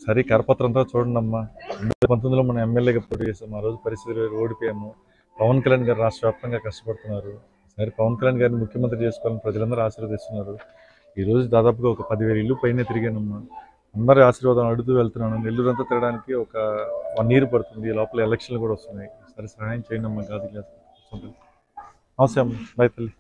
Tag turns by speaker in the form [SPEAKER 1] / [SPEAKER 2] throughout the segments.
[SPEAKER 1] సరే కరపత్రంతో చూడండి అమ్మా రెండు వేల పంతొమ్మిదిలో మనం ఎమ్మెల్యేగా పోటీ చేసాం ఆ రోజు పరిస్థితి వేరు ఓడిపోయాము పవన్ కళ్యాణ్ గారు రాష్ట్ర వ్యాప్తంగా కష్టపడుతున్నారు సరే పవన్ కళ్యాణ్ గారిని ముఖ్యమంత్రి చేసుకోవాలని ప్రజలందరూ ఆశీర్వదిస్తున్నారు ఈ రోజు దాదాపుగా ఒక పదివేల ఇల్లు పైన తిరిగానమ్మా అందరి ఆశీర్వాదం అడుగుతూ వెళ్తున్నాను నెల్లూరు అంతా తిరగడానికి ఒక వన్ ఇయర్ పడుతుంది ఈ లోపల ఎలక్షన్లు కూడా వస్తున్నాయి సరే సహాయం చేయండి అమ్మా గాది గ్లాస్ నమస్తే అమ్మ బాయ్ తల్లి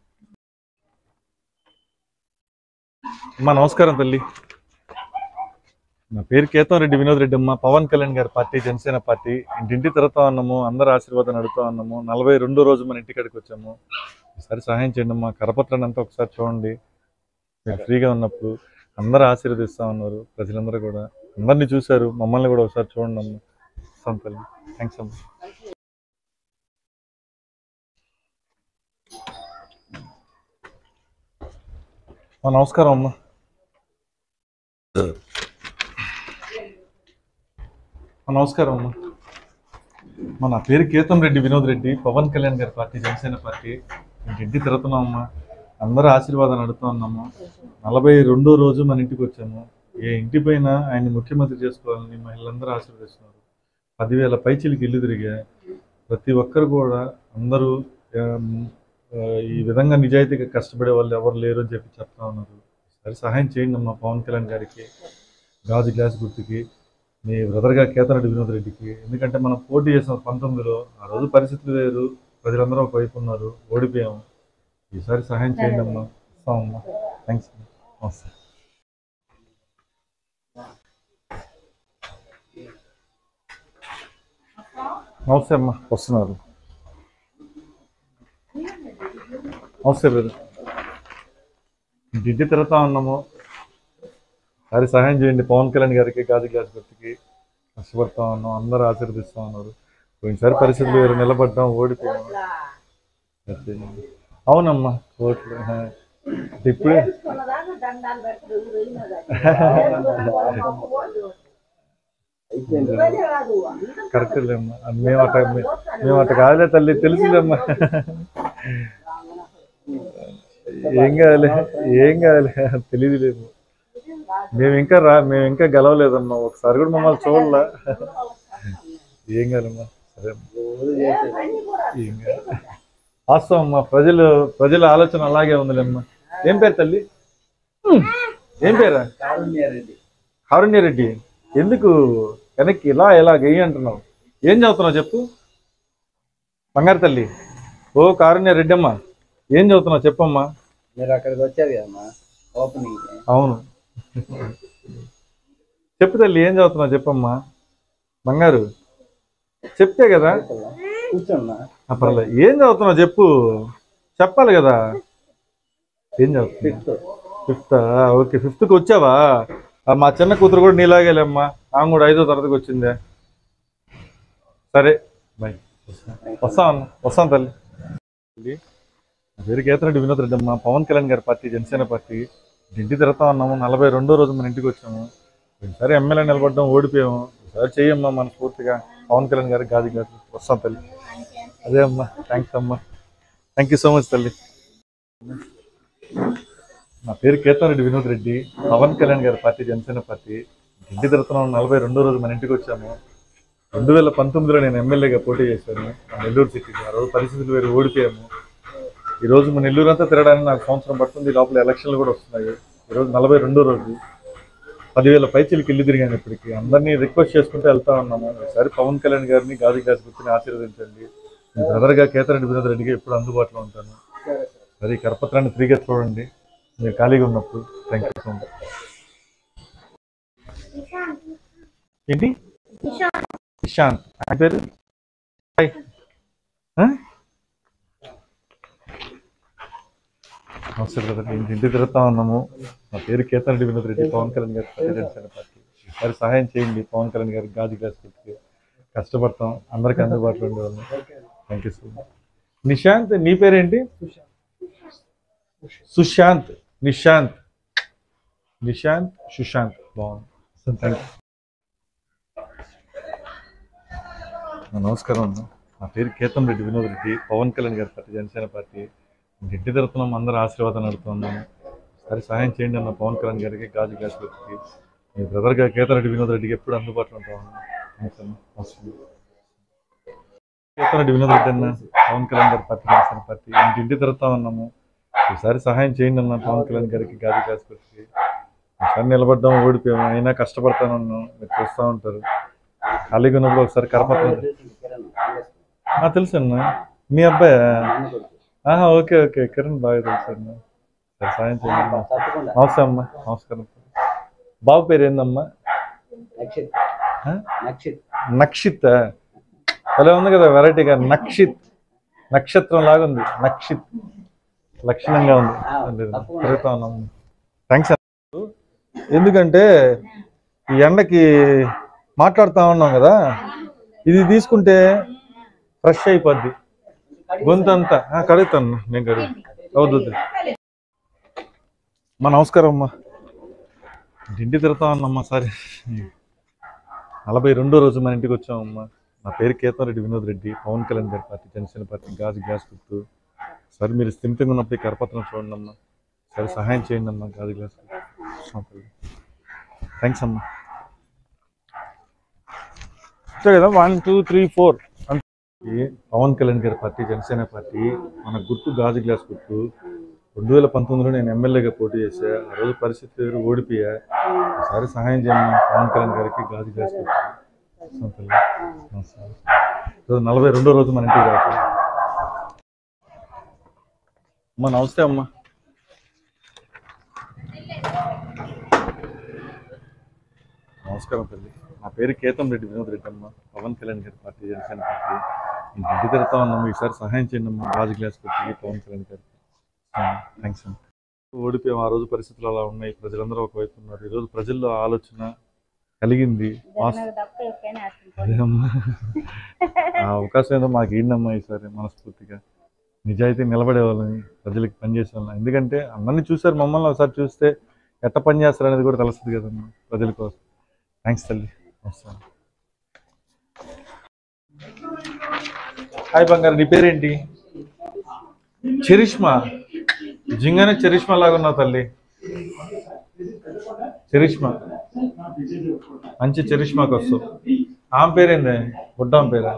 [SPEAKER 1] అమ్మా నమస్కారం తల్లి నా పేరు కేతం రెడ్డి వినోద్ రెడ్డి అమ్మ పవన్ కళ్యాణ్ గారి పార్టీ జనసేన పార్టీ ఇంటింటి తిరుగుతా ఉన్నాము అందరు ఆశీర్వాదం అడుగుతా ఉన్నాము నలభై రెండో రోజు మన ఇంటికాడికి వచ్చాము ఒకసారి సహాయం చేయండి అమ్మా కరపత్రాన్ని అంతా ఒకసారి చూడండి మీరు ఫ్రీగా ఉన్నప్పుడు అందరూ ఆశీర్వదిస్తా ఉన్నారు ప్రజలందరూ కూడా అందరినీ చూశారు మమ్మల్ని కూడా ఒకసారి చూడండి అమ్మ వస్తాం తల్లి థ్యాంక్స్ అమ్మ అమ్మా, నమస్కారం అమ్మా అమ్మా, నమస్కారం అమ్మా అమ్మా, నా పేరు కేతం రెడ్డి వినోద్ రెడ్డి పవన్ కళ్యాణ్ గారి పార్టీ జనసేన పార్టీ ఇంటింటి తిరుగుతున్నాం అమ్మా అందరూ ఆశీర్వాదం అడుగుతా ఉన్నాము నలభై రెండో రోజు మన ఇంటికి వచ్చాము ఏ ఇంటి పైన ఆయన్ని ముఖ్యమంత్రి చేసుకోవాలని మహిళలందరూ ఆశీర్వదిస్తున్నారు పదివేల పైచీలకి ఇల్లు తిరిగా ప్రతి ఒక్కరు కూడా అందరూ ఆమ్, ఆ, ఈ విధంగా నిజాయితీగా కష్టపడే వాళ్ళు ఎవరు లేరు అని చెప్పి చెప్తా ఉన్నారు సరే సహాయం చేయండి అమ్మా పవన్ కళ్యాణ్ గారికి గాజు గ్లాస్ గుర్తుకి మీ బ్రదర్గా కేతనరెడ్డి వినోద్ రెడ్డికి ఎందుకంటే మనం పోటీ చేసిన పంతొమ్మిదిలో ఆ రోజు పరిస్థితులు వేరు ప్రజలందరూ ఒకవైపు ఉన్నారు ఓడిపోయాము ఈసారి సహాయం చేయండి అమ్మా ఇస్తామమ్మా థ్యాంక్స్ నమస్తే నమస్తే అమ్మా వస్తున్నారు నమస్తే బ్రదర్ దిడ్డి తిరుగుతా ఉన్నాము సరే సహాయం చేయండి పవన్ కళ్యాణ్ గారికి గాజు గ్లాస్ గుర్తుకి కష్టపడతా ఉన్నాం అందరూ ఆశీర్వదిస్తూ ఉన్నారు పోయినసారి పరిస్థితులు వేరు నిలబడ్డాం ఓడిపోయాము అదే. అవునమ్మా కోట్లు ఆ. ఇప్పుడే కరెక్ట్ లేమ్మా మేము అట్ట మేము అట్ట కాదులే తల్లి తెలుసులేమ్మా ఏం కాదులే ఏం కాదులే తెలియదులేము మేము ఇంకా రా మేము ఇంకా గెలవలేదమ్మా ఒకసారి కూడా మమ్మల్ని చూడలా ఏం కాదమ్మా సరే అమ్మా. ఏం కాదు వాస్తవం అమ్మా ప్రజలు ప్రజల ఆలోచన అలాగే ఉందిలేమ్మా ఏం పేరు తల్లి హ్మ్. ఏం పేరా కారుణ్య రెడ్డి ఎందుకు వెనక్కి ఇలా ఇలా గెయ్యి అంటున్నావు ఏం చదువుతున్నావు చెప్పు బంగారు తల్లి ఓ కారుణ్య రెడ్డి అమ్మా ఏం చదువుతున్నావు చెప్పమ్మా
[SPEAKER 2] మీరు అక్కడికి వచ్చారు కదమ్మా ఓపెనింగ్
[SPEAKER 1] అవును చెప్పు తల్లి ఏం చదువుతున్నావు చెప్పమ్మా బంగారు చెప్తే కదా
[SPEAKER 2] కూర్చోమ్మా
[SPEAKER 1] ఆ, పర్లేదు ఏం చదువుతున్నావు చెప్పు చెప్పాలి కదా ఏం చదువుతున్నావు
[SPEAKER 2] ఫిఫ్త్
[SPEAKER 1] ఫిఫ్త్ ఓకే ఫిఫ్త్కి వచ్చావా ఆ, మా చిన్న కూతురు కూడా నీలాగేలేమ్మా ఆమె కూడా ఐదో తరగతికి వచ్చిందే సరే బాయ్ వస్తాను వస్తాను తల్లి నా పేరు కేతరెడ్డి వినోద్ రెడ్డి అమ్మ పవన్ కళ్యాణ్ గారి పార్టీ జనసేన పార్టీ ఇంటి తిరుగుతా ఉన్నాము నలభై రెండో రోజు మన ఇంటికి వచ్చాము ఈసారి ఎమ్మెల్యే నిలబడ్డాం ఓడిపోయాము ఈసారి చెయ్యమ్మా మనస్ఫూర్తిగా పవన్ కళ్యాణ్ గారికి గాది గారు వస్తాం తల్లి అదే అమ్మా థ్యాంక్స్ అమ్మా థ్యాంక్ యూ సో మచ్ తల్లి నా పేరు కేతన్ రెడ్డి వినోద్ రెడ్డి పవన్ కళ్యాణ్ గారి పార్టీ జనసేన పార్టీ ఇంటి తిరుగుతున్నాం నలభై రెండో రోజు మన ఇంటికి వచ్చాము రెండు వేల పంతొమ్మిదిలో నేను ఎమ్మెల్యేగా పోటీ చేశాను ఆ నెల్లూరు సిటీకి ఆ రోజు పరిస్థితులు వేరు ఓడిపోయాము ఈ రోజు మన నెల్లూరు అంతా తిరగడానికి నాకు సంవత్సరం పడుతుంది ఈ లోపల ఎలక్షన్లు కూడా వస్తున్నాయి ఈరోజు నలభై రెండో రోజు పదివేల పైచీలకి ఇల్లు తిరిగాను ఇప్పటికి అందరినీ రిక్వెస్ట్ చేసుకుంటూ వెళ్తా ఉన్నాము ఒకసారి పవన్ కళ్యాణ్ గారిని గాజు గాజు గుర్తుని ఆశీర్వదించండి మీ బ్రదర్గా కేతరెడ్డి వినోద్ రెడ్డిగా ఎప్పుడు అందుబాటులో ఉంటాను సరే ఈ కరపత్రాన్ని ఫ్రీగా చూడండి మీరు ఖాళీగా ఉన్నప్పుడు థ్యాంక్ యూ సో మచ్ ఏంటి ఇషాంత్ ఆయన పేరు హాయ్. ఆ? నమస్తే బ్రదర్ నేను ఇంటి తిరుగుతా ఉన్నాము నా పేరు కేతన్ రెడ్డి వినోద్ రెడ్డి పవన్ కళ్యాణ్ గారి పార్టీ జనసేన పార్టీ ఈసారి సహాయం చేయండి పవన్ కళ్యాణ్ గారికి గాజు గ్లాస్ పెట్టి కష్టపడతాం అందరికీ అందుబాటులో ఉండేవాళ్ళం thank you so much Nishant నీ పేరేంటి సుశాంత్ నిశాంత్ నిశాంత్ సుశాంత్ బాగుంది థ్యాంక్ యూ నమస్కారం అన్న నా పేరు కేతం రెడ్డి వినోద్ రెడ్డి పవన్ కళ్యాణ్ గారి పార్టీ జనసేన పార్టీ ఇంటి తిరుగుతున్నాం అందరూ ఆశీర్వాదం నడుతున్నాము సరే సహాయం చేయండి అన్న పవన్ కళ్యాణ్ గారికి గాజు గ్లాస్ పెట్టి మీ బ్రదర్గా కేతరెడ్డి వినోద్ రెడ్డికి ఎప్పుడు అందుబాటులో ఉంటామన్నా థ్యాంక్స్ అన్న అవసరం కేతరెడ్డి వినోద్ రెడ్డి అన్న పవన్ కళ్యాణ్ గారి పార్టీ జనసేన పార్టీ ఇంటింటి తిరుగుతా ఉన్నాము ఈసారి సహాయం చేయండి అన్న పవన్ కళ్యాణ్ గారికి గాజు కాసుకొచ్చి ఒకసారి నిలబడ్డాము ఓడిపోయాము అయినా కష్టపడతాను ఉన్నాం మీరు చూస్తూ ఉంటారు ఖాళీగా ఉన్నప్పుడు ఒకసారి కరపత్రం
[SPEAKER 2] కిరణ్
[SPEAKER 1] ఆ, తెలుసు అన్న మీ అబ్బాయి
[SPEAKER 2] నాన్న కొడుకు.
[SPEAKER 1] ఆహా ఓకే ఓకే కిరణ్ బాగా తెలుసు అన్న సరే సాయం చేయండి అన్న.
[SPEAKER 2] తప్పకుండా
[SPEAKER 1] నమస్తే అమ్మ నమస్కారం బాబు పేరు ఏందమ్మా
[SPEAKER 2] నక్షిత్
[SPEAKER 1] ఆ?
[SPEAKER 2] నక్షిత్
[SPEAKER 1] నక్షిత్ భలే ఉంది కదా వెరైటీగా నక్షిత్ నక్షత్రం లాగా ఉంది నక్షిత్ లక్షణంగా ఉంది
[SPEAKER 2] తప్పకుండా.
[SPEAKER 1] తిరుగుతా ఉన్నాం థ్యాంక్స్ ఎందుకంటే ఈ ఎండకి మాట్లాడుతా ఉన్నాం కదా ఇది తీసుకుంటే ఫ్రెష్ అయిపోద్ది గొంతు అంతా ఆ, కడుగుతాను నేను కడుగు అవుతుంది అమ్మా నమస్కారం అమ్మా ఇంటి తిరుగుతా ఉన్నామ్మా సరే నలభై రెండో రోజు మన ఇంటికి వచ్చామమ్మా నా పేరు కేతం రెడ్డి వినోద్ రెడ్డి పవన్ కళ్యాణ్ గారి పార్టీ జనసేన పార్టీ గాజు గ్యాస్ గుర్తు సరే మీరు స్థిమితంగా ఉన్నప్పుడు ఈ కరపత్రం చూడండి అమ్మా సరే సహాయం చేయండి అమ్మా గాజు గ్లాస్ థ్యాంక్స్ అమ్మా అంతే కదా one two three four Pavan Kalyan గారి పార్టీ జనసేన పార్టీ మన గుర్తు గాజు గ్లాస్ గుర్తు రెండు వేల పంతొమ్మిదిలో నేను ఎమ్మెల్యేగా పోటీ చేశా ఆ రోజు పరిస్థితి వేరు ఓడిపోయా ఒకసారి సహాయం చేయమ్మా పవన్ కళ్యాణ్ గారికి గాజు గ్లాస్ గుర్తు సంతలు. నమస్కారం. ఈరోజు నలభై రెండో రోజు మన ఇంటికి రాక అమ్మా నమస్తే అమ్మా నమస్కారం తల్లి నా పేరు కేతం రెడ్డి వినోద్ రెడ్డి అమ్మ పవన్ కళ్యాణ్ గారి పార్టీ జనసేన పార్టీ ఇంక ఇంటి తిరుగుతా ఉన్నాము ఈసారి సహాయం చేయండి అమ్మా గాజు గ్లాస్ కొట్టి పవన్ కళ్యాణ్ గారికి థ్యాంక్స్ అమ్మ ఓడిపోయాం ఆ రోజు పరిస్థితులు అలా ఉన్నాయి ప్రజలందరూ ఒకవైపు ఉన్నారు ఈరోజు ప్రజల్లో ఆలోచన కలిగింది మాస్ అదే అమ్మా ఆ అవకాశం ఏదో మాకు ఏంటమ్మా ఈసారి మనస్ఫూర్తిగా నిజాయితీ నిలబడే వాళ్ళని ప్రజలకు పనిచేసే వాళ్ళని ఎందుకంటే అందరినీ చూశారు మమ్మల్ని ఒకసారి చూస్తే ఎట్ట పని చేస్తారు అనేది కూడా తెలుస్తుంది కదమ్మా ప్రజల కోసం థ్యాంక్స్ తల్లి వస్తాను హాయ్ బంగారు నీ పేరేంటి చరిష్మా నిజంగానే చరిష్మా లాగా ఉన్నావు తల్లి చరిష్మా మంచి చరిష్మాకి వస్తావు ఆమె పేరేంది బుడ్డాం పేరా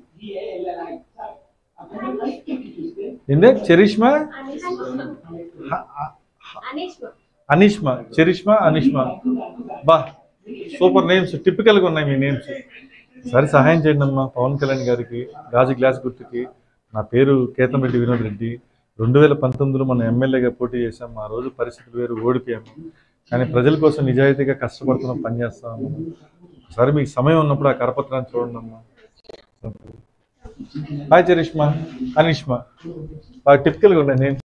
[SPEAKER 1] ఏందే చరిష్మా హ- హ- అనిష్మా చరిష్మా అనిష్మా బా సూపర్ నేమ్స్ టిపికల్గా ఉన్నాయి మీ నేమ్స్ సరే సహాయం చేయండి అమ్మా పవన్ కళ్యాణ్ గారికి గాజు గ్లాస్ గుర్తుకి నా పేరు కేతంరెడ్డి వినోద్ రెడ్డి రెండు వేల పంతొమ్మిదిలో మనం ఎమ్మెల్యేగా పోటీ చేశాం ఆ రోజు పరిస్థితులు వేరు ఓడిపోయాము కానీ ప్రజల కోసం నిజాయితీగా కష్టపడుతున్నాం పనిచేస్తాము సరే మీకు సమయం ఉన్నప్పుడు ఆ కరపత్రాన్ని చూడండి అమ్మా హాయ్ చరిష్మా అనిష్మా బాగా టిపికల్గా ఉన్నాయి నేను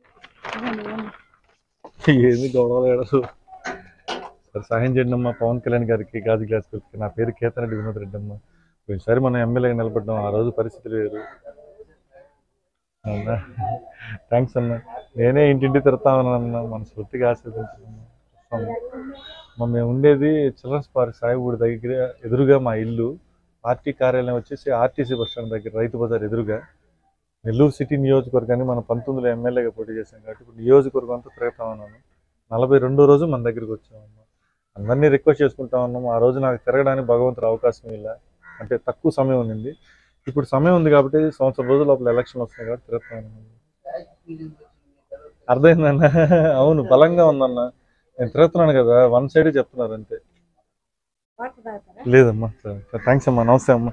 [SPEAKER 1] ఏంది గొడవలు ఏడసు సరే సహాయం చేయండి అమ్మా పవన్ కళ్యాణ్ గారికి గాజు గ్లాస్ గుర్తుకి నా పేరు కేతనరెడ్డి వినోద్ రెడ్డి అమ్మ పోయినసారి మనం ఎమ్మెల్యేగా నిలబడ్డాం ఆ రోజు పరిస్థితులు వేరు అవునా థ్యాంక్స్ అన్న నేనే ఇంటింటి తిడతామన్నా మనస్ఫూర్తిగా ఆశీర్వదించాను మా మేము ఉండేది చిల్డ్రన్స్ పార్క్ సాయిగూడి దగ్గర ఎదురుగా మా ఇల్లు పార్టీ కార్యాలయం వచ్చేసి ఆర్టీసీ బస్ స్టాండ్ దగ్గర రైతు బజార్ ఎదురుగా నెల్లూరు సిటీ నియోజకవర్గాన్ని మనం పంతొమ్మిదిలో ఎమ్మెల్యేగా పోటీ చేశాం కాబట్టి ఇప్పుడు నియోజకవర్గం అంతా తిరుగుతా ఉన్నాను నలభై రెండో రోజు మన దగ్గరికి వచ్చామమ్మా అందరినీ రిక్వెస్ట్ చేసుకుంటా ఉన్నాము ఆ రోజు నాకు తిరగడానికి భగవంతుడు అవకాశం ఇలా అంటే తక్కువ సమయం ఉంది ఇప్పుడు సమయం ఉంది కాబట్టి సంవత్సరం రోజుల లోపల ఎలక్షన్ వస్తున్నాయి కాబట్టి తిరుగుతా ఉన్నాను అర్థమైందన్న అవును బలంగా ఉందన్న నేను తిరుగుతున్నాను కదా వన్ సైడ్ చెప్తున్నారు అంతే లేదమ్మా థ్యాంక్స్ అమ్మా నమస్తే అమ్మా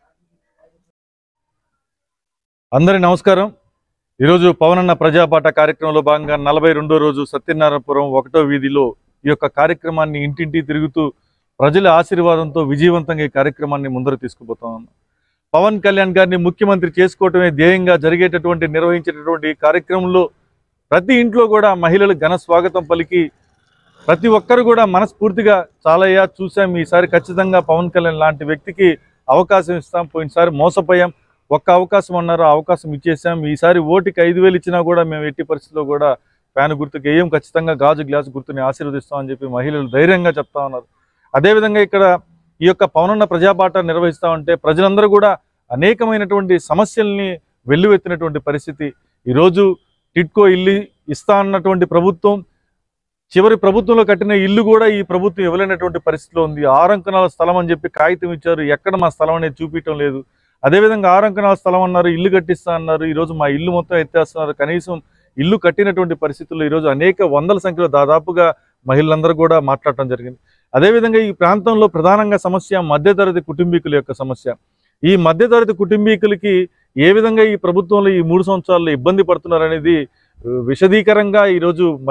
[SPEAKER 1] అందరి నమస్కారం ఈరోజు పవనన్న ప్రజాపాట కార్యక్రమంలో భాగంగా నలభై రెండో రోజు సత్యనారాయణపురం ఒకటో వీధిలో ఈ యొక్క కార్యక్రమాన్ని ఇంటింటి తిరుగుతూ ప్రజల ఆశీర్వాదంతో విజయవంతంగా ఈ కార్యక్రమాన్ని ముందర తీసుకుపోతా ఉన్నాం పవన్ కళ్యాణ్ గారిని ముఖ్యమంత్రి చేసుకోవటమే ధ్యేయంగా జరిగేటటువంటి నిర్వహించేటటువంటి ఈ కార్యక్రమంలో ప్రతి ఇంట్లో కూడా మహిళలు ఘన స్వాగతం పలికి ప్రతి ఒక్కరు కూడా మనస్ఫూర్తిగా చాలయ్యా చూసాం ఈసారి ఖచ్చితంగా పవన్ కళ్యాణ్ లాంటి వ్యక్తికి అవకాశం ఇస్తాం పోయినసారి మోసపోయాం ఒక్క అవకాశం అన్నారు ఆ అవకాశం ఇచ్చేసాం ఈసారి ఓటుకి ఐదు వేలు ఇచ్చినా కూడా మేము ఎట్టి పరిస్థితుల్లో కూడా ఫ్యాన్ గుర్తుకు వేయం ఖచ్చితంగా గాజు గ్లాస్ గుర్తుని ఆశీర్వదిస్తామని చెప్పి మహిళలు ధైర్యంగా చెప్తా ఉన్నారు అదేవిధంగా ఇక్కడ ఈ యొక్క పవనన్న ప్రజాపాట నిర్వహిస్తా ఉంటే ప్రజలందరూ కూడా అనేకమైనటువంటి సమస్యల్ని వెల్లువెత్తినటువంటి పరిస్థితి ఈరోజు టిట్కో ఇల్లు ఇస్తా అన్నటువంటి ప్రభుత్వం చివరి ప్రభుత్వంలో కట్టిన ఇల్లు కూడా ఈ ప్రభుత్వం ఇవ్వలేనటువంటి పరిస్థితిలో ఉంది ఆరు అంకణాల స్థలం అని చెప్పి కాగితం ఇచ్చారు ఎక్కడ మా స్థలం అనేది చూపించడం లేదు అదేవిధంగా ఆరు అంకణాల స్థలం అన్నారు ఇల్లు కట్టిస్తా అన్నారు ఈరోజు మా ఇల్లు మొత్తం ఎత్తేస్తున్నారు కనీసం ఇల్లు కట్టినటువంటి పరిస్థితుల్లో ఈరోజు అనేక వందల సంఖ్యలో దాదాపుగా మహిళలందరూ కూడా మాట్లాడటం జరిగింది అదేవిధంగా ఈ ప్రాంతంలో ప్రధానంగా సమస్య మధ్యతరగతి కుటుంబీకుల యొక్క సమస్య ఈ మధ్యతరగతి కుటుంబీకులకి ఏ విధంగా ఈ ప్రభుత్వంలో ఈ మూడు సంవత్సరాల్లో ఇబ్బంది పడుతున్నారు అనేది విషదీకరంగా ఈరోజు